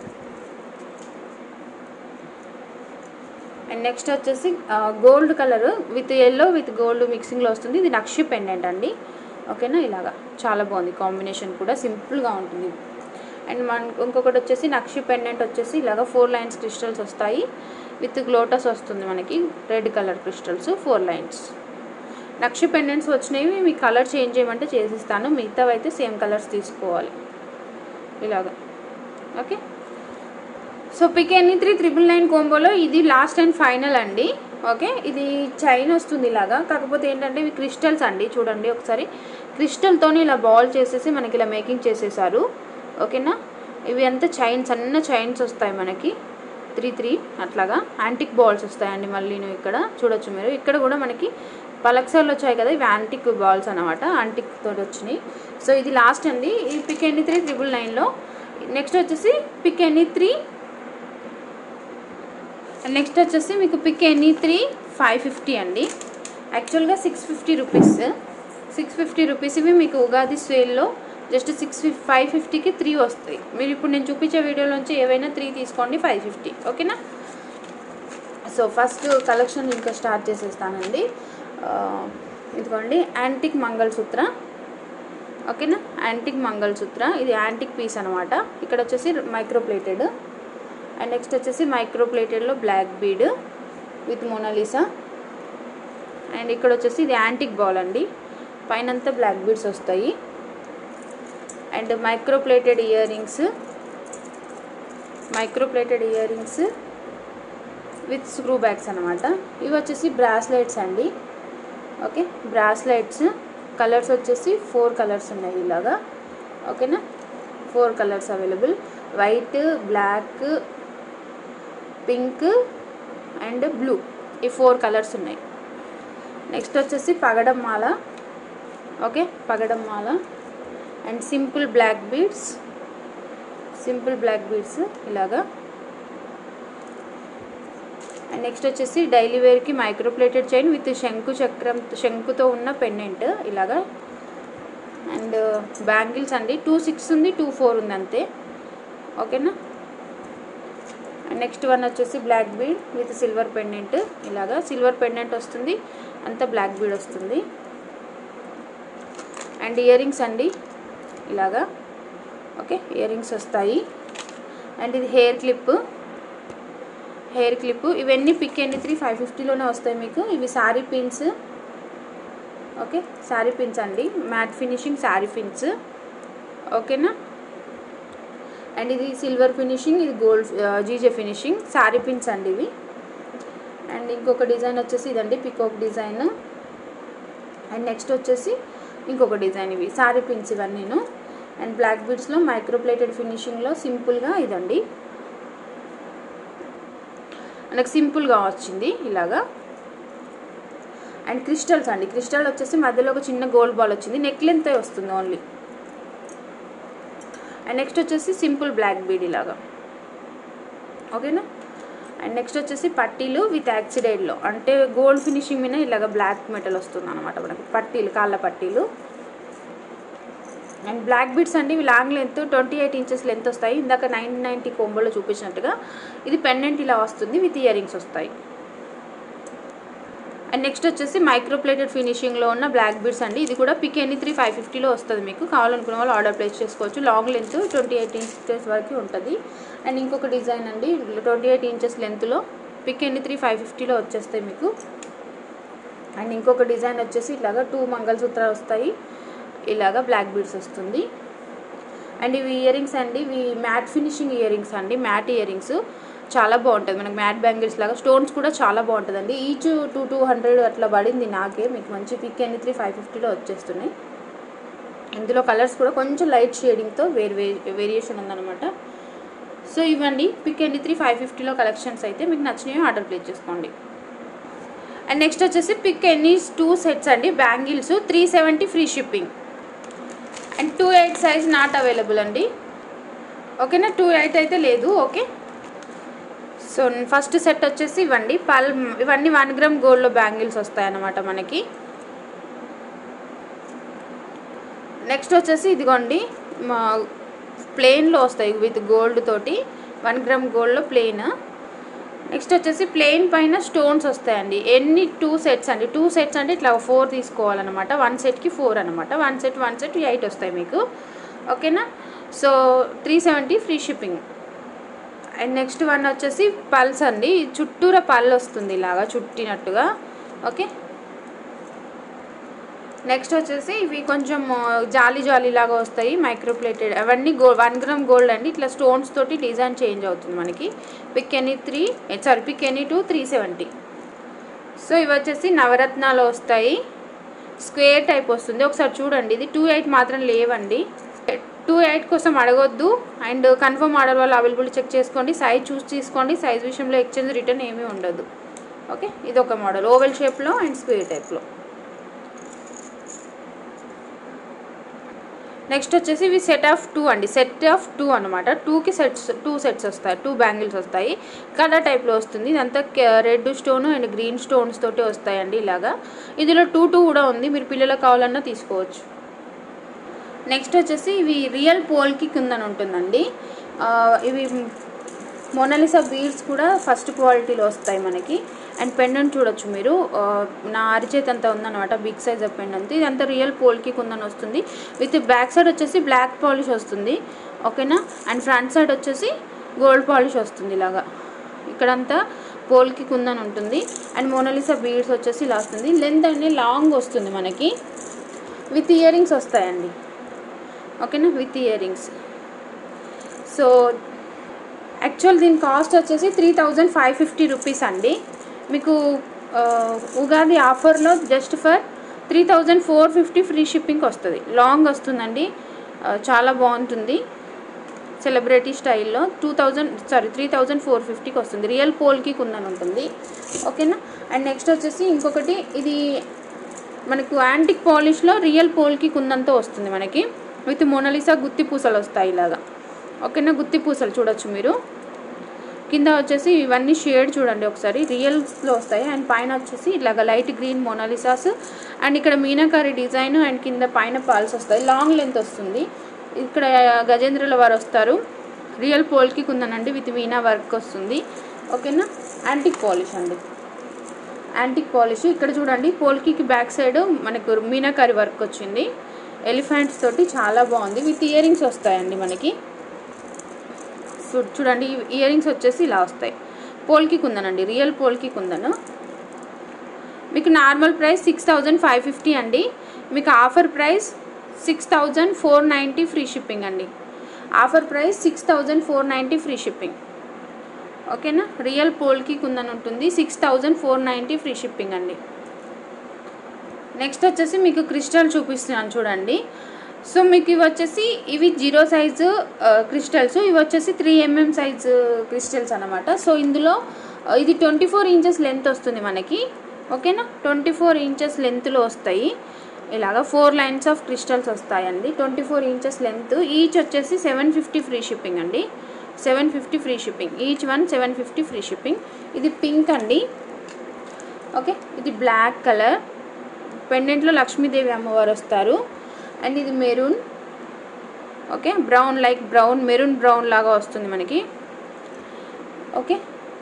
అండ్ నెక్స్ట్ వచ్చేసి gold colour with yellow with gold మిక్సింగ్లో వస్తుంది ఇది నక్షి పెండెంట్ అండి ఓకేనా ఇలాగా చాలా బాగుంది కాంబినేషన్ కూడా సింపుల్గా ఉంటుంది అండ్ మన ఇంకొకటి వచ్చేసి నక్షి పెండెంట్ వచ్చేసి ఇలాగ ఫోర్ లైన్స్ క్రిస్టల్స్ వస్తాయి విత్ గ్లోటస్ వస్తుంది మనకి red colour crystals four lines nakshi pendants వచ్చినవి మీ కలర్ చేంజ్ చేయమంటే చేసిస్తాను మిగతావి అయితే సేమ్ కలర్స్ తీసుకోవాలి ఇలాగ okay so pick any three triple nine కోంబోలో ఇది లాస్ట్ అండ్ ఫైనల్ అండి ఓకే ఇది చైన్ వస్తుంది ఇలాగా కాకపోతే ఏంటంటే ఇవి క్రిస్టల్స్ అండి చూడండి ఒకసారి క్రిస్టల్తోని ఇలా బాల్ చేసేసి మనకి ఇలా మేకింగ్ చేసేసారు ఓకేనా ఇవి అంతా చైన్స్ అన్న చైన్స్ వస్తాయి మనకి త్రీ త్రీ అట్లాగా యాంటిక్ బాల్స్ వస్తాయండి మళ్ళీ ఇక్కడ చూడొచ్చు మీరు ఇక్కడ కూడా మనకి పలక్సర్లు వచ్చాయి కదా ఇవి యాంటిక్ బాల్స్ అనమాట యాంటిక్ తోటి వచ్చినాయి సో ఇది లాస్ట్ అండి ఈ పిక్ ఎన్ని త్రీ త్రిబుల్ నైన్లో నెక్స్ట్ వచ్చేసి పిక్ ఎన్ని త్రీ నెక్స్ట్ వచ్చేసి మీకు pick any three five fifty అండి యాక్చువల్గా six fifty rupees six fifty rupees ఇవి మీకు ఉగాది సేల్లో జస్ట్ సిక్స్ ఫిఫ్ ఫైవ్ ఫిఫ్టీకి త్రీ వస్తాయి మీరు ఇప్పుడు నేను చూపించే వీడియోలోంచి ఏవైనా త్రీ తీసుకోండి ఫైవ్ ఫిఫ్టీ ఓకేనా సో ఫస్ట్ కలెక్షన్ ఇంకా స్టార్ట్ చేసేస్తానండి ఆ, ఇదిగోండి యాంటిక్ మంగళసూత్ర ఓకేనా యాంటిక్ మంగళసూత్ర ఇది యాంటిక్ పీస్ అనమాట ఇక్కడ వచ్చేసి మైక్రో ప్లేటెడ్ అండ్ నెక్స్ట్ వచ్చేసి మైక్రో ప్లేటెడ్లో black bead with Mona Lisa and ఇక్కడ వచ్చేసి ఇది యాంటిక్ బాల్ అండి పైనంతా బ్లాక్ బీడ్స్ వస్తాయి and micro plated ear rings micro plated ear rings with screw backs అనమాట ఇవి వచ్చేసి బ్రాస్లెట్స్ అండి ఓకే బ్రాస్లెట్స్ కలర్స్ వచ్చేసి ఫోర్ కలర్స్ ఉన్నాయి ఇలాగా ఓకేనా four colours available white black pink and blue ఈ ఫోర్ కలర్స్ ఉన్నాయి నెక్స్ట్ వచ్చేసి పగడం మాల ఓకే పగడం మాల and simple black beads simple black beads ఇలాగా అండ్ నెక్స్ట్ వచ్చేసి డైలీ వేర్కి మైక్రో ప్లేటెడ్ చైన్ విత్ శంకు చక్రం శంకుతో ఉన్న పెండెంట్ ఇలాగా అండ్ బ్యాంగిల్స్ అండి టూ సిక్స్ ఉంది టూ ఫోర్ ఉంది అంతే ఓకేనా అండ్ నెక్స్ట్ వన్ వచ్చేసి black bead with silver pendant ఇలాగా సిల్వర్ పెండెంట్ వస్తుంది అంతా బ్లాక్ బీడ్ వస్తుంది అండ్ ఇయర్ రింగ్స్ అండి ఇలాగా ఓకే ఇయర్ రింగ్స్ వస్తాయి అండ్ ఇది హెయిర్ క్లిప్ హెయిర్ క్లిప్ ఇవన్నీ పిక్ ఎన్ని త్రీ ఫైవ్ ఫిఫ్టీలోనే వస్తాయి మీకు ఇవి sari pins okay sari pins అండి మ్యాట్ ఫినిషింగ్ శారీ పిన్స్ ఓకేనా అండ్ ఇది సిల్వర్ ఫినిషింగ్ ఇది gold GJ finishing sari pins అండి ఇవి అండ్ ఇంకొక డిజైన్ వచ్చేసి ఇదండి పికాక్ డిజైన్ అండ్ నెక్స్ట్ వచ్చేసి ఇంకొక డిజైన్ ఇవి శారీ పిన్స్ ఇవన్నీను అండ్ బ్లాక్ బీడ్స్లో మైక్రో ప్లేటెడ్ ఫినిషింగ్లో సింపుల్గా ఇదండి మనకు సింపుల్గా వచ్చింది ఇలాగా అండ్ క్రిస్టల్స్ అండి క్రిస్టల్ వచ్చేసి మధ్యలో ఒక చిన్న గోల్డ్ బాల్ వచ్చింది నెక్ లెంత్ వస్తుంది ఓన్లీ అండ్ నెక్స్ట్ వచ్చేసి సింపుల్ బ్లాక్ బీడ్ ఇలాగా ఓకేనా అండ్ నెక్స్ట్ వచ్చేసి పట్టీలు విత్ యాక్సిడైడ్లో అంటే గోల్డ్ ఫినిషింగ్ మీద ఇలాగ బ్లాక్ మెటల్ వస్తుంది అనమాట మనకి పట్టీలు కాళ్ళ పట్టీలు అండ్ బ్లాక్ బీడ్స్ అండి ఇవి long length twenty eight inches length వస్తాయి ఇందాక నైన్ నైంటీ కొంబోలో చూపించినట్టుగా ఇది పెండెంట్ ఇలా వస్తుంది విత్ ఇయర్ రింగ్స్ వస్తాయి అండ్ నెక్స్ట్ వచ్చేసి మైక్రో ప్లేటెడ్ ఫినిషింగ్లో ఉన్న బ్లాక్ బీడ్స్ అండి ఇది కూడా పిక్ ఎనీ త్రీ ఫైవ్ ఫిఫ్టీలో వస్తుంది మీకు కావాలనుకున్న వాళ్ళు ఆర్డర్ ప్లేస్ చేసుకోవచ్చు long length twenty eight inches వరకు ఉంటుంది అండ్ ఇంకొక డిజైన్ అండి ట్వంటీ ఎయిట్ ఇంచెస్ లెంత్లో పిక్ ఎనీ త్రీ ఫైవ్ ఫిఫ్టీలో వచ్చేస్తాయి మీకు అండ్ ఇంకొక డిజైన్ వచ్చేసి ఇలాగా టూ మంగళసూత్రాలు వస్తాయి ఇలాగా బ్లాక్ బీడ్స్ వస్తుంది అండ్ ఇవి ఇయర్ రింగ్స్ అండి ఇవి మ్యాట్ ఫినిషింగ్ ఇయర్ రింగ్స్ అండి మ్యాట్ ఇయర్ రింగ్స్ చాలా బాగుంటుంది మనకి మ్యాట్ బ్యాంగిల్స్ లాగా స్టోన్స్ కూడా చాలా బాగుంటుందండి ఈచ్ టూ టూ హండ్రెడ్ అట్లా పడింది నాకే మీకు మంచి పిక్ ఎన్ని త్రీ ఫైవ్ ఫిఫ్టీలో వచ్చేస్తున్నాయి ఇందులో కలర్స్ కూడా కొంచెం లైట్ షేడింగ్తో వేరు వేరియేషన్ ఉందన్నమాట సో ఇవ్వండి పిక్ ఎన్ని త్రీ ఫైవ్ ఫిఫ్టీలో కలెక్షన్స్ అయితే మీకు నచ్చినవి ఆర్డర్ ప్లేస్ చేసుకోండి అండ్ నెక్స్ట్ వచ్చేసి పిక్ ఎన్ని టూ సెట్స్ అండి bangles three seventy free shipping and two eight size not available అండి ఓకేనా టూ ఎయిట్ అయితే లేదు ఓకే సో ఫస్ట్ సెట్ వచ్చేసి ఇవ్వండి పల్ ఇవన్నీ వన్ గ్రామ్ గోల్డ్లో బ్యాంగిల్స్ వస్తాయన్నమాట మనకి నెక్స్ట్ వచ్చేసి ఇదిగోండి మా ప్లెయిన్లో వస్తాయి విత్ గోల్డ్ తోటి వన్ గ్రామ్ గోల్డ్లో ప్లెయిన్ నెక్స్ట్ వచ్చేసి ప్లెయిన్ పైన స్టోన్స్ వస్తాయండి ఎన్ని టూ సెట్స్ అండి టూ సెట్స్ అంటే ఇట్లా ఫోర్ తీసుకోవాలన్నమాట వన్ సెట్కి ఫోర్ అనమాట one set one set eight వస్తాయి మీకు ఓకేనా so three seventy free shipping and next one వచ్చేసి పల్స్ అండి చుట్టూరా పళ్ళు వస్తుంది ఇలాగా చుట్టినట్టుగా ఓకే నెక్స్ట్ వచ్చేసి ఇవి కొంచెం ఆ, జాలి జాలి లాగా వస్తాయి మైక్రోప్లేటెడ్ అవన్నీ గో వన్ గ్రామ్ గోల్డ్ అండి ఇట్లా స్టోన్స్ తోటి డిజైన్ చేంజ్ అవుతుంది మనకి pick any three sorry pick any two three seventy so ఇవి వచ్చేసి నవరత్నాలు వస్తాయి స్క్వేర్ టైప్ వస్తుంది ఒకసారి చూడండి ఇది టూ ఎయిట్ మాత్రం లేవండి టూ ఎయిట్ కోసం అడగొద్దు అండ్ కన్ఫర్మ్ ఆర్డర్ వాళ్ళు అవైలబుల్ చెక్ చేసుకోండి సైజ్ చూస్ తీసుకోండి సైజ్ విషయంలో ఎక్స్చేంజ్ రిటర్న్ ఏమీ ఉండదు ఓకే ఇది ఒక మోడల్ ఓవెల్ షేప్లో అండ్ స్క్వేర్ టైప్లో నెక్స్ట్ వచ్చేసి ఇవి సెట్ ఆఫ్ టూ అండి సెట్ ఆఫ్ టూ అనమాట టూకి సెట్స్ టూ సెట్స్ వస్తాయి టూ బ్యాంగిల్స్ వస్తాయి కలర్ టైప్లో వస్తుంది ఇదంతా red stone and green stones తోటి వస్తాయండి ఇలాగా ఇందులో టూ టూ కూడా ఉంది మీరు పిల్లలకు కావాలన్నా తీసుకోవచ్చు నెక్స్ట్ వచ్చేసి ఇవి రియల్ పోల్కి కిందని ఉంటుందండి ఆ, ఇవి మొనాలిసా బీడ్స్ కూడా ఫస్ట్ క్వాలిటీలో వస్తాయి మనకి అండ్ పెండెంట్ చూడొచ్చు మీరు ఆ, నా అరిచేతి అంతా ఉందన్నమాట బిగ్ సైజ్ ఆఫ్ పెండెంట్ ఇదంతా రియల్ పోల్కి కుందని వస్తుంది విత్ బ్యాక్ సైడ్ వచ్చేసి బ్లాక్ పాలిష్ వస్తుంది ఓకేనా అండ్ ఫ్రంట్ సైడ్ వచ్చేసి గోల్డ్ పాలిష్ వస్తుంది ఇలాగా ఇక్కడంతా పోల్కి కుందని ఉంటుంది అండ్ మోనాలిసా బీడ్స్ వచ్చేసి ఇలా వస్తుంది లెంత్ అనేది లాంగ్ వస్తుంది మనకి విత్ ఇయర్ రింగ్స్ వస్తాయండి ఓకేనా with year rings so actual దీని కాస్ట్ వచ్చేసి three thousand five fifty rupees అండి మీకు ఆ, ఉగాది ఆఫర్లో just for three thousand four fifty free shipping వస్తుంది లాంగ్ వస్తుందండి ఆ, చాలా బాగుంటుంది సెలబ్రిటీ స్టైల్లో two thousand sorry three thousand four ఫిఫ్టీకి వస్తుంది రియల్ పోల్కి కుందని ఉంటుంది ఓకేనా అండ్ నెక్స్ట్ వచ్చేసి ఇంకొకటి ఇది మనకు యాంటిక్ పాలిష్లో రియల్ పోల్కి కుందంతో వస్తుంది మనకి విత్ మోనాలిసా గుత్తి పూసలు వస్తాయి ఇలాగా ఓకేనా గుత్తి పూసలు చూడొచ్చు మీరు కింద వచ్చేసి ఇవన్నీ షేడ్ చూడండి ఒకసారి రియల్స్లో వస్తాయి అండ్ పైన వచ్చేసి ఇలాగ లైట్ గ్రీన్ మోనాలిసాస్ అండ్ ఇక్కడ మీనాకారి డిజైన్ అండ్ కింద పైన పాల్స్ వస్తాయి లాంగ్ లెంత్ వస్తుంది ఇక్కడ గజేంద్రుల వారు వస్తారు రియల్ పోల్కి కుందనండి విత్ మీనా వర్క్ వస్తుంది ఓకేనా యాంటిక్ పాలిష్ అండి యాంటిక్ పాలిష్ ఇక్కడ చూడండి పోల్కి బ్యాక్ సైడ్ మనకు మీనాకారి వర్క్ వచ్చింది ఎలిఫెంట్స్ తోటి చాలా బాగుంది విత్ ఇయర్ రింగ్స్ వస్తాయండి మనకి చూ- చూడండి ఇయర్ రింగ్స్ వచ్చేసి ఇలా వస్తాయి పోల్కి కుందనండి రియల్ పోల్కి కుందను మీకు normal price six thousand five fifty అండి మీకు offer price six thousand four ninety free shipping అండి offer price six thousand four ninety free shipping ఓకేనా రియల్ పోల్కి కుందని ఉంటుంది six thousand four ninety free shipping అండి నెక్స్ట్ వచ్చేసి మీకు క్రిస్టల్ చూపిస్తున్నాను చూడండి సో మీకు ఇవి వచ్చేసి ఇవి జీరో సైజు క్రిస్టల్స్ ఇవి వచ్చేసి త్రీ ఎంఎం సైజు క్రిస్టల్స్ అనమాట సో ఇందులో ఆ, ఇది ట్వంటీ ఫోర్ ఇంచెస్ లెంత్ వస్తుంది మనకి ఓకేనా ట్వంటీ ఫోర్ ఇంచెస్ లెంత్లో వస్తాయి ఇలాగా ఫోర్ లైన్స్ ఆఫ్ క్రిస్టల్స్ వస్తాయండి twenty four inches length each వచ్చేసి సెవెన్ ఫిఫ్టీ ఫ్రీ షిప్పింగ్ అండి seven fifty free shipping each one seven fifty free shipping ఇది పింక్ అండి ఓకే ఇది బ్లాక్ కలర్ పెండెంట్లో లక్ష్మీదేవి అమ్మవారు వస్తారు అండ్ ఇది maroon okay brown like brown maroon brown లాగా వస్తుంది మనకి ఓకే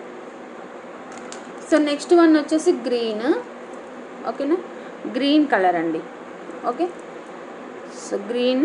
సో నెక్స్ట్ వన్ వచ్చేసి గ్రీన్ ఓకేనా గ్రీన్ కలర్ అండి ఓకే సో గ్రీన్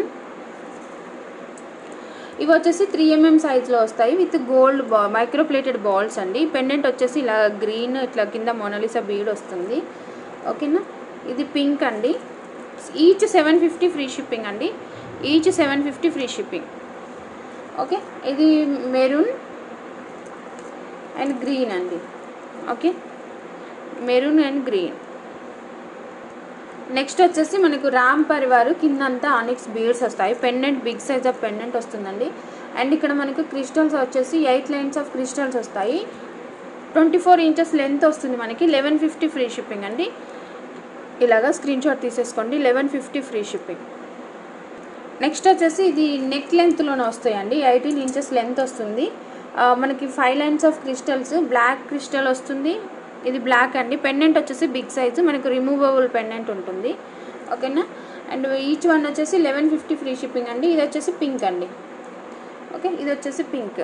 ఇవి వచ్చేసి త్రీ ఎంఎం సైజ్లో వస్తాయి విత్ గోల్డ్ బా మైక్రోప్లేటెడ్ బాల్స్ అండి పెండెంట్ వచ్చేసి ఇలా గ్రీన్ ఇట్లా కింద మొనలిసా బీడ్ వస్తుంది ఓకేనా ఇది పింక్ అండి each seven fifty free shipping అండి each seven fifty free shipping okay ఇది మెరూన్ అండ్ గ్రీన్ అండి okay maroon and green next వచ్చేసి మనకు రామ్ పరివారు కిందంతా ఆనిక్స్ బీడ్స్ వస్తాయి pendant big size of pendant వస్తుందండి అండ్ ఇక్కడ మనకు క్రిస్టల్స్ వచ్చేసి ఎయిట్ లైన్స్ ఆఫ్ క్రిస్టల్స్ వస్తాయి ట్వంటీ ఫోర్ ఇంచెస్ లెంత్ వస్తుంది మనకి లెవెన్ ఫిఫ్టీ ఫ్రీ షిప్పింగ్ అండి ఇలాగా స్క్రీన్ షాట్ తీసేసుకోండి eleven fifty free shipping next వచ్చేసి ఇది నెక్ లెంత్లోనే వస్తాయండి ఎయిటీన్ ఇంచెస్ లెంత్ వస్తుంది ఆ, మనకి five lines of crystals black crystal వస్తుంది ఇది బ్లాక్ అండి పెండెంట్ వచ్చేసి బిగ్ సైజు మనకు రిమూవబుల్ పెండెంట్ ఉంటుంది ఓకేనా అండ్ ఈచ్ వన్ వచ్చేసి లెవెన్ ఫిఫ్టీ ఫ్రీ షిప్పింగ్ అండి ఇది వచ్చేసి పింక్ అండి ఓకే ఇది వచ్చేసి pink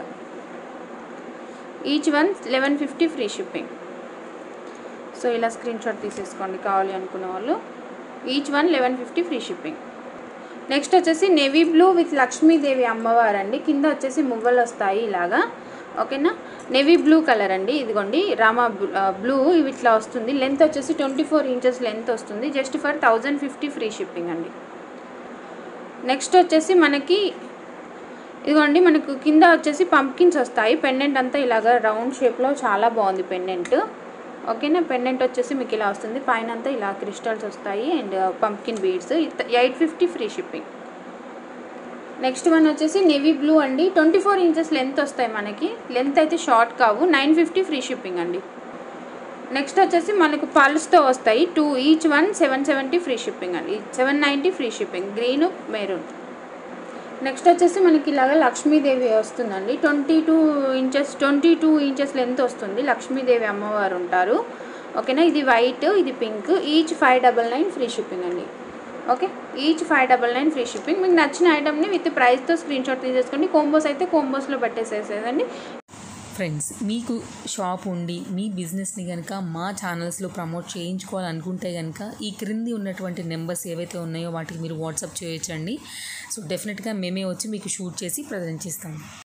each one eleven fifty free shipping so ఇలా స్క్రీన్ షాట్ తీసేసుకోండి కావాలి అనుకున్న వాళ్ళు each one eleven fifty free shipping next వచ్చేసి నెవీ బ్లూ విత్ లక్ష్మీదేవి అమ్మవారు అండి కింద వచ్చేసి మువ్వలు వస్తాయి ఇలాగా ఓకేనా నెవీ బ్లూ కలర్ అండి ఇదిగోండి రామా బ్లూ ఇవి ఇట్లా వస్తుంది లెంత్ వచ్చేసి ట్వంటీ ఫోర్ ఇంచెస్ లెంత్ వస్తుంది just for thousand fifty free shipping అండి నెక్స్ట్ వచ్చేసి మనకి ఇదిగోండి మనకు కింద వచ్చేసి పంప్కిన్స్ వస్తాయి పెండెంట్ అంతా ఇలాగ రౌండ్ షేప్లో చాలా బాగుంది పెండెంట్ ఓకేనా పెండెంట్ వచ్చేసి మీకు ఇలా వస్తుంది పైన అంతా ఇలా క్రిస్టల్స్ వస్తాయి and pumpkin beads eight fifty free shipping next one వచ్చేసి నెవీ బ్లూ అండి ట్వంటీ ఫోర్ ఇంచెస్ లెంత్ వస్తాయి మనకి లెంత్ అయితే షార్ట్ కావు నైన్ ఫిఫ్టీ ఫ్రీ షిప్పింగ్ అండి నెక్స్ట్ వచ్చేసి మనకు పల్స్తో వస్తాయి two each one seven seventy free shipping అండి seven ninety free shipping green maroon next వచ్చేసి మనకి ఇలాగ లక్ష్మీదేవి వస్తుందండి twenty two inches twenty two inches length వస్తుంది లక్ష్మీదేవి అమ్మవారు ఉంటారు ఓకేనా ఇది వైట్ ఇది pink each five double nine free shipping అండి okay each five double nine free shipping మీకు నచ్చిన ఐటమ్ని విత్ ప్రైస్తో స్క్రీన్ షాట్ తీసేసుకోండి కోంబోస్ అయితే కోంబోస్లో పెట్టేసేసేదండి ఫ్రెండ్స్ మీకు షాప్ ఉండి మీ బిజినెస్ని కనుక మా ఛానల్స్లో ప్రమోట్ చేయించుకోవాలనుకుంటే కనుక ఈ క్రింది ఉన్నటువంటి నెంబర్స్ ఏవైతే ఉన్నాయో వాటికి మీరు వాట్సాప్ చేయొచ్చండి సో డెఫినెట్గా మేమే వచ్చి మీకు షూట్ చేసి ప్రజెంట్ చేస్తాము